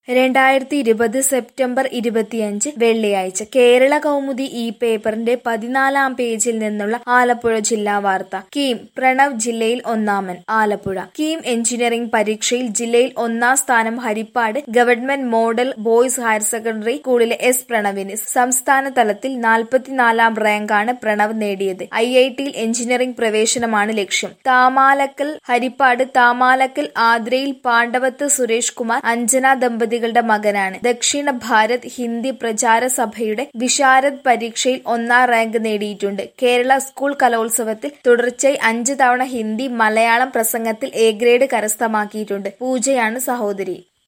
രണ്ടായിരത്തി ഇരുപത് സെപ്റ്റംബർ ഇരുപത്തിയഞ്ച് വെള്ളിയാഴ്ച കേരള കൗമുദി ഈ പേപ്പറിന്റെ പതിനാലാം പേജിൽ നിന്നുള്ള ആലപ്പുഴ ജില്ലാ വാർത്ത കീം പ്രണവ് ജില്ലയിൽ ഒന്നാമൻ ആലപ്പുഴ കീം എഞ്ചിനീയറിംഗ് പരീക്ഷയിൽ ജില്ലയിൽ ഒന്നാം സ്ഥാനം Harippad government model boys higher secondary സ്കൂളിലെ എസ് പ്രണവിന് സംസ്ഥാന തലത്തിൽ നാൽപ്പത്തിനാലാം റാങ്കാണ് പ്രണവ് നേടിയത് ഐ ഐ ടിയിൽ എഞ്ചിനീയറിംഗ് പ്രവേശനമാണ് ലക്ഷ്യം താമാലക്കൽ ഹരിപ്പാട് താമാലക്കൽ ആദ്രയിൽ പാണ്ഡവത്ത് സുരേഷ് കുമാർ അഞ്ജന ദമ്പതികളുടെ മകനാണ് ദക്ഷിണ ഭാരത് ഹിന്ദി പ്രചാര സഭയുടെ വിശാരദ് പരീക്ഷയിൽ ഒന്നാം റാങ്ക് നേടിയിട്ടുണ്ട് കേരള സ്കൂൾ കലോത്സവത്തിൽ തുടർച്ചയായി അഞ്ച് തവണ ഹിന്ദി മലയാളം പ്രസംഗത്തിൽ എ ഗ്രേഡ് കരസ്ഥമാക്കിയിട്ടുണ്ട് പൂജയാണ് സഹോദരി